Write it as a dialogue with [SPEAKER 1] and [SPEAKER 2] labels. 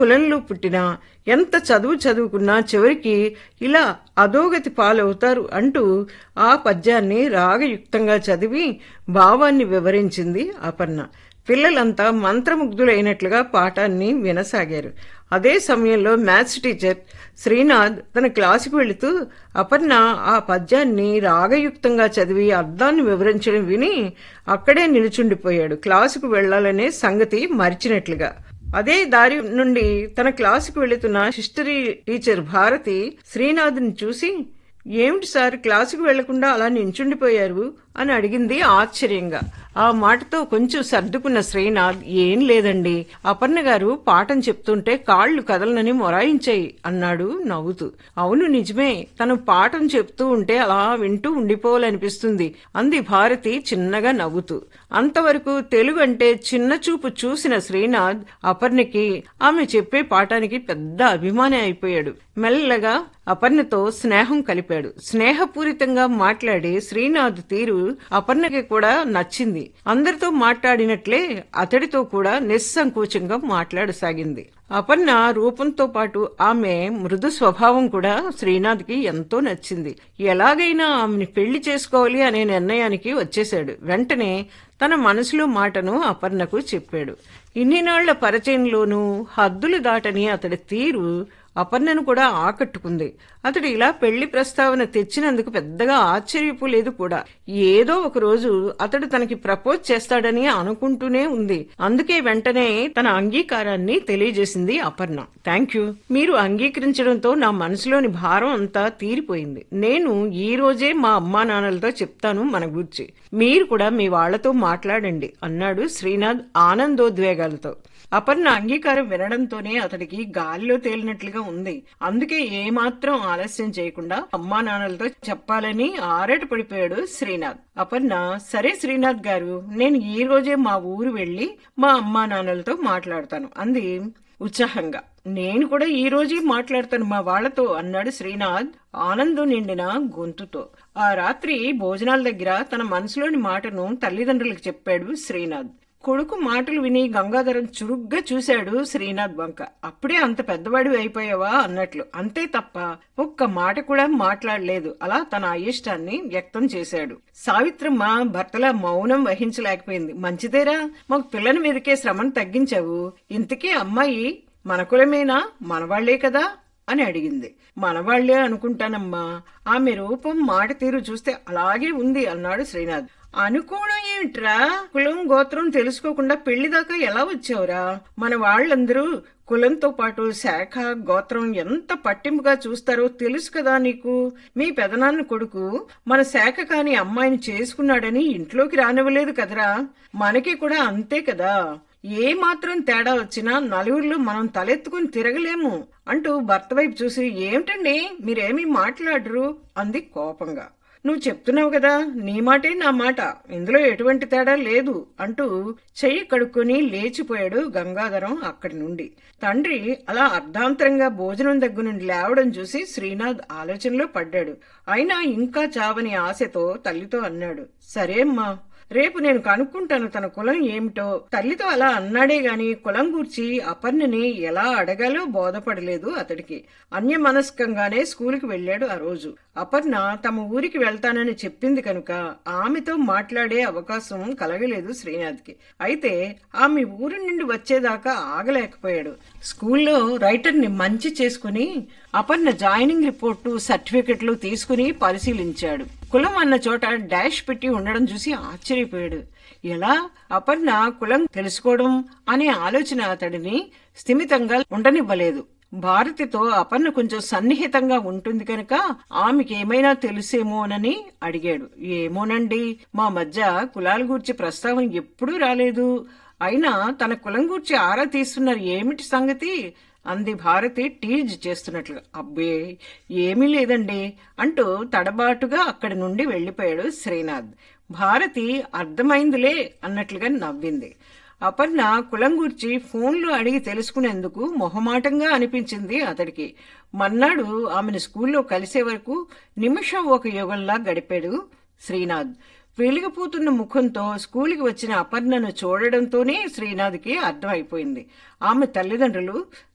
[SPEAKER 1] కులంలో పుట్టినా ఎంత చదువు చదువుకున్నా చివరికి ఇలా అధోగతి పాలవుతారు అంటూ ఆ పద్యాన్ని రాగయుక్తంగా చదివి భావాన్ని వివరించింది అపర్ణ పిల్లలంతా మంత్రముగ్ధులైనట్లుగా పాఠాన్ని వినసాగారు అదే సమయంలో మ్యాథ్స్ టీచర్ శ్రీనాథ్ తన క్లాసుకు వెళుతూ అపర్ణ ఆ పద్యాన్ని రాగయుక్తంగా చదివి అర్థాన్ని వివరించడం విని అక్కడే నిలుచుండిపోయాడు క్లాసుకు వెళ్లాలనే సంగతి మరిచినట్లుగా అదే దారి నుండి తన క్లాసుకు వెళుతున్న హిస్టరీ టీచర్ భారతి శ్రీనాథ్ని చూసి ఏమిటి సార్ క్లాసుకు వెళ్లకుండా అలా నించుండిపోయారు అని అడిగింది ఆశ్చర్యంగా ఆ మాటతో కొంచెం సర్దుకున్న శ్రీనాథ్ ఏం లేదండి అపర్ణ గారు పాఠం చెప్తుంటే కాళ్లు కదలనని మొరాయించాయి అన్నాడు నవ్వుతూ అవును నిజమే తను పాఠం చెప్తూ ఉంటే అలా వింటూ ఉండిపోవాలనిపిస్తుంది అంది భారతి చిన్నగా నవ్వుతూ అంతవరకు తెలుగు అంటే చిన్న చూపు చూసిన శ్రీనాథ్ అపర్ణకి ఆమె చెప్పే పాఠానికి పెద్ద అభిమాని అయిపోయాడు మెల్లగా అపర్ణతో స్నేహం కలిపాడు స్నేహపూరితంగా మాట్లాడే శ్రీనాథ్ తీరు అపర్ణకి కూడా నచ్చింది అందరితో మాట్లాడినట్లే అతడితో కూడా నిస్సంకోచంగా మాట్లాడసాగింది అపర్ణ రూపంతో పాటు ఆమె మృదు స్వభావం కూడా శ్రీనాథ్కి ఎంతో నచ్చింది ఎలాగైనా ఆమెని పెళ్లి చేసుకోవాలి అనే నిర్ణయానికి వచ్చేశాడు వెంటనే తన మనసులో మాటను అపర్ణకు చెప్పాడు ఇన్ని నాళ్ల పరిచయంలోనూ హద్దులు దాటని అతడి తీరు అపర్ణను కూడా ఆకట్టుకుంది అతడు ఇలా పెళ్లి ప్రస్తావన తెచ్చినందుకు పెద్దగా ఆశ్చర్యపోలేదు కూడా ఏదో ఒక రోజు అతడు తనకి ప్రపోజ్ చేస్తాడని అనుకుంటూనే ఉంది అందుకే వెంటనే తన అంగీకారాన్ని తెలియజేసింది అపర్ణ థ్యాంక్ యూ మీరు అంగీకరించడంతో నా మనసులోని భారం అంతా తీరిపోయింది నేను ఈ రోజే మా అమ్మా నాన్నలతో చెప్తాను మన గురించి మీరు కూడా మీ వాళ్లతో మాట్లాడండి అన్నాడు శ్రీనాథ్ ఆనందోద్వేగాలతో అపర్ణ అంగీకారం వినడంతోనే అతడికి గాలిలో తేలినట్లుగా ఉంది అందుకే ఏమాత్రం ఆలస్యం చేయకుండా అమ్మా నాన్నలతో చెప్పాలని ఆరేట పడిపోయాడు శ్రీనాథ్ అపర్ణ సరే శ్రీనాథ్ గారు నేను ఈ రోజే మా ఊరు వెళ్లి మా అమ్మా నాన్నలతో మాట్లాడతాను అంది ఉత్సాహంగా నేను కూడా ఈ రోజే మాట్లాడతాను మా వాళ్లతో అన్నాడు శ్రీనాథ్ ఆనందం నిండిన గొంతుతో ఆ రాత్రి భోజనాల దగ్గర తన మనసులోని మాటను తల్లిదండ్రులకు చెప్పాడు శ్రీనాథ్ కొడుకు మాటలు విని గంగాధరం చురుగ్గా చూశాడు శ్రీనాథ్ వంక అప్పుడే అంత పెద్దవాడివి అయిపోయావా అన్నట్లు అంతే తప్ప ఒక్క మాట కూడా మాట్లాడలేదు అలా తన అయిష్టాన్ని వ్యక్తం చేశాడు సావిత్రమ్మ భర్తల మౌనం వహించలేకపోయింది మంచిదేరా మాకు పిల్లని మీదకే శ్రమను తగ్గించావు ఇంతకీ అమ్మాయి మన కులమేనా మనవాళ్లే కదా అని అడిగింది మనవాళ్లే అనుకుంటానమ్మా ఆమె రూపం మాట తీరు చూస్తే అలాగే ఉంది అన్నాడు శ్రీనాథ్ అనుకోవడం ఏమిట్రా కులం గోత్రం తెలుసుకోకుండా పెళ్లి దాకా ఎలా వచ్చావురా మన వాళ్ళందరూ కులంతో పాటు శాఖ గోత్రం ఎంత పట్టింపుగా చూస్తారో తెలుసు కదా నీకు మీ పెదనాన్న కొడుకు మన శాఖ కాని అమ్మాయిని చేసుకున్నాడని ఇంట్లోకి రానివ్వలేదు కదరా మనకి కూడా అంతే కదా ఏ మాత్రం తేడా వచ్చినా నలుగురిలో మనం తలెత్తుకుని తిరగలేము అంటూ భర్త వైపు చూసి ఏమిటండి మీరేమీ మాట్లాడరు అంది కోపంగా నువ్వు చెప్తున్నావు కదా నీ మాటే నా మాట ఇందులో ఎటువంటి తేడా లేదు అంటూ చెయ్యి కడుక్కొని లేచిపోయాడు గంగాధరం అక్కడి నుండి తండ్రి అలా అర్ధాంతరంగా భోజనం దగ్గర నుండి లేవడం చూసి శ్రీనాథ్ ఆలోచనలో పడ్డాడు అయినా ఇంకా చావని ఆశతో తల్లితో అన్నాడు సరే అమ్మా రేపు నేను కనుక్కుంటాను తన కులం ఏమిటో తల్లితో అలా అన్నాడే గాని కులం గూర్చి అపర్ణని ఎలా అడగాలో బోధపడలేదు అతడికి అన్యమనస్కంగానే స్కూలుకి వెళ్లాడు ఆ రోజు అపర్ణ తమ ఊరికి వెళ్తానని చెప్పింది కనుక ఆమెతో మాట్లాడే అవకాశం కలగలేదు శ్రీనాథ్కి అయితే ఆమె ఊరి నుండి వచ్చేదాకా ఆగలేకపోయాడు స్కూల్లో రైటర్ని మంచి చేసుకుని అపర్ణ జాయినింగ్ రిపోర్టు సర్టిఫికెట్లు తీసుకుని పరిశీలించాడు కులం అన్న చోట డాష్ పెట్టి ఉండడం చూసి ఆశ్చర్యపోయాడు ఎలా అపర్ణ కులం తెలుసుకోవడం అనే ఆలోచన అతడిని స్థిమితంగా ఉండనివ్వలేదు భారతితో అపర్ణ కొంచెం సన్నిహితంగా ఉంటుంది కనుక ఆమెకి ఏమైనా తెలుసేమోనని అడిగాడు ఏమోనండి మా మధ్య కులాల గూర్చి ప్రస్తావన ఎప్పుడూ రాలేదు అయినా తన కులం గూర్చి ఆరా తీస్తున్నారు ఏమిటి సంగతి అంది భారతి టీజ్ చేస్తున్నట్లుగా అబ్బే ఏమీ లేదండి అంటూ తడబాటుగా అక్కడి నుండి వెళ్లిపోయాడు శ్రీనాథ్ భారతి అర్థమైందిలే అన్నట్లుగా నవ్వింది అపర్ణ కులం గూర్చి ఫోన్లో అడిగి తెలుసుకునేందుకు మొహమాటంగా అనిపించింది అతడికి మన్నాడు ఆమెను స్కూల్లో కలిసే వరకు నిమిషం ఒక యుగంలా గడిపాడు శ్రీనాథ్ వెలిగిపోతున్న ముఖంతో స్కూలుకి వచ్చిన అపర్ణను చూడడంతోనే శ్రీనాథ్కి అర్థమైపోయింది ఆమె తల్లిదండ్రులు